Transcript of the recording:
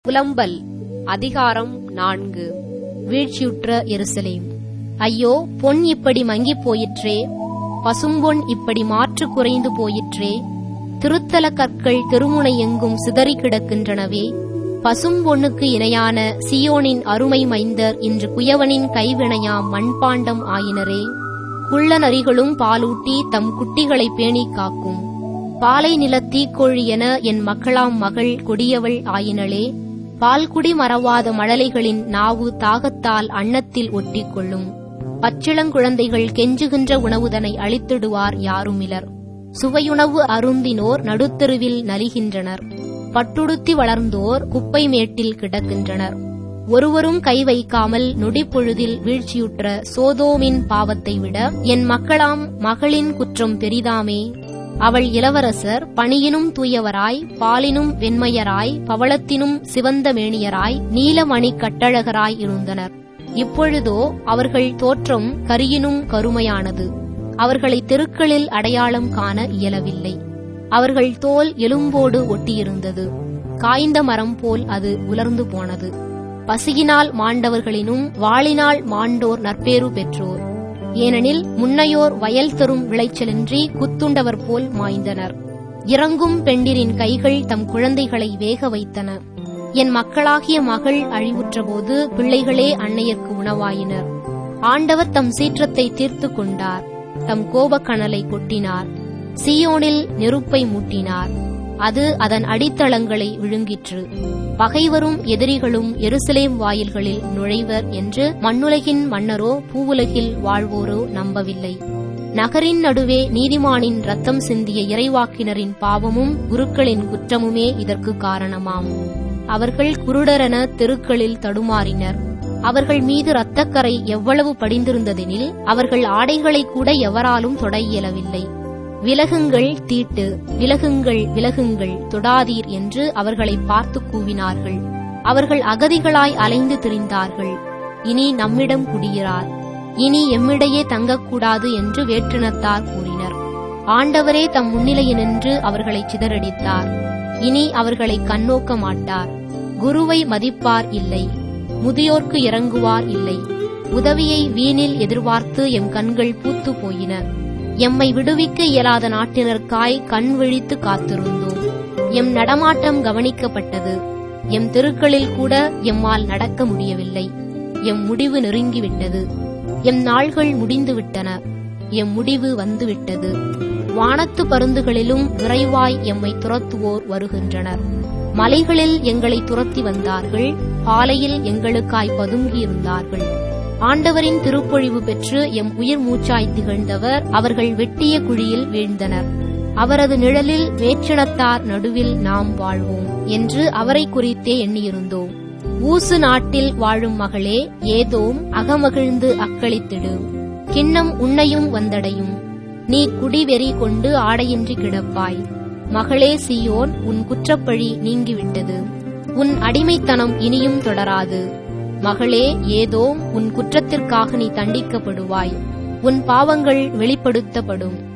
புலம்பல் அதிகாரம் நான்கு வீழ்ச்சியுற்ற எருசலேம் ஐயோ பொன் இப்படி மங்கிப் போயிற்றே பசும்பொன் இப்படி மாற்று குறைந்து போயிற்றே திருத்தல கற்கள் தெருமுனை எங்கும் சிதறி கிடக்கின்றனவே பசும்பொன்னுக்கு இணையான சியோனின் அருமை மைந்தர் இன்று குயவனின் கைவினையாம் மண்பாண்டம் ஆயினரே குள்ள நரிகளும் பாலூட்டி தம் குட்டிகளை பேணிக் காக்கும் பாலை நிலத் தீக்கோழி என என் மக்களாம் மகள் கொடியவள் ஆயினளே பால்குடி மறவாத மழலைகளின் நாவு தாகத்தால் அன்னத்தில் ஒட்டிக்கொள்ளும் பச்சிளங்குழந்தைகள் கெஞ்சுகின்ற உணவுதனை அளித்திடுவார் யாருமிலர் சுவையுணவு அருந்தினோர் நடுத்தெருவில் நலிகின்றனர் பட்டுடுத்தி வளர்ந்தோர் குப்பை மேட்டில் கிடக்கின்றனர் ஒருவரும் கை வைக்காமல் நொடிப்பொழுதில் வீழ்ச்சியுற்ற சோதோமின் பாவத்தை விட என் மக்களாம் மகளின் குற்றம் பெரிதாமே அவள் இளவரசர் பணியினும் தூயவராய் பாலினும் வெண்மையராய் பவளத்தினும் சிவந்த மேனியராய் நீலமணி கட்டழகராய் இருந்தனர் இப்பொழுதோ அவர்கள் தோற்றம் கரியினும் கருமையானது அவர்களை தெருக்களில் அடையாளம் காண இயலவில்லை அவர்கள் தோல் எலும்போடு ஒட்டியிருந்தது காய்ந்த மரம் போல் அது உலர்ந்து போனது பசியினால் மாண்டவர்களினும் வாளினால் மாண்டோர் நற்பேறு பெற்றோர் ஏனெனில் முன்னையோர் வயல் தரும் விளைச்சலின்றி குத்துண்டவர் போல் மாய்ந்தனர் இறங்கும் பெண்டிரின் கைகள் தம் குழந்தைகளை வேக வைத்தன என் மக்களாகிய மகள் அழிவுற்றபோது பிள்ளைகளே அன்னையர்க்கு உணவாயினர் ஆண்டவர் தம் சீற்றத்தை தீர்த்து கொண்டார் தம் கோபக்கணலை கொட்டினார் சியோனில் நெருப்பை மூட்டினார் அது அதன் அடித்தளங்களை விழுங்கிற்று பகைவரும் எதிரிகளும் எருசலேம் வாயில்களில் நுழைவர் என்று மண்ணுலகின் மன்னரோ பூவுலகில் வாழ்வோரோ நம்பவில்லை நகரின் நடுவே நீதிமானின் ரத்தம் சிந்திய இறைவாக்கினரின் பாவமும் குருக்களின் குற்றமுமே இதற்கு காரணமாம் அவர்கள் குருடரென தெருக்களில் தடுமாறினர் அவர்கள் மீது இரத்தக்கரை எவ்வளவு படிந்திருந்ததெனில் அவர்கள் ஆடைகளை கூட எவராலும் தொட இயலவில்லை விலகுங்கள் தீட்டு விலகுங்கள் விலகுங்கள் தொடாதீர் என்று அவர்களை பார்த்து கூவினார்கள் அவர்கள் அகதிகளாய் அலைந்து திரிந்தார்கள் இனி நம்மிடம் குடியிறார் இனி எம்மிடையே தங்கக்கூடாது என்று வேற்றினத்தார் கூறினர் ஆண்டவரே தம் முன்னிலையினின்று அவர்களை சிதறடித்தார் இனி அவர்களை கண்ணோக்க மாட்டார் குருவை மதிப்பார் இல்லை முதியோர்க்கு இறங்குவார் இல்லை உதவியை வீணில் எதிர்பார்த்து எம் கண்கள் பூத்து போயின எம்மை விடுவிக்க இயலாத நாட்டினருக்காய் கண் விழித்து காத்திருந்தோம் எம் நடமாட்டம் கவனிக்கப்பட்டது எம் தெருக்களில் கூட எம்மால் நடக்க முடியவில்லை எம் முடிவு நெருங்கிவிட்டது எம் நாள்கள் முடிந்துவிட்டன எம் முடிவு வந்துவிட்டது வானத்து பருந்துகளிலும் விரைவாய் எம்மை துரத்துவோர் வருகின்றனர் மலைகளில் எங்களை துரத்தி வந்தார்கள் பாலையில் எங்களுக்காய் பதுங்கியிருந்தார்கள் ஆண்டவரின் திருப்பொழிவு பெற்று எம் உயிர் மூச்சாய் திகழ்ந்தவர் அவர்கள் வெட்டிய குழியில் வீழ்ந்தனர் அவரது நிழலில் வேற்றினத்தார் நடுவில் நாம் வாழ்வோம் என்று அவரை குறித்தே எண்ணியிருந்தோம் ஊசு நாட்டில் வாழும் மகளே ஏதோம் அகமகிழ்ந்து அக்களித்திடு கிண்ணம் உன்னையும் வந்தடையும் நீ குடிவெறி கொண்டு ஆடையின்றி கிடப்பாய் மகளே சியோன் உன் குற்றப்பழி நீங்கிவிட்டது உன் அடிமைத்தனம் இனியும் தொடராது மகளே ஏதோ உன் குற்றத்திற்காக நீ தண்டிக்கப்படுவாய் உன் பாவங்கள் வெளிப்படுத்தப்படும்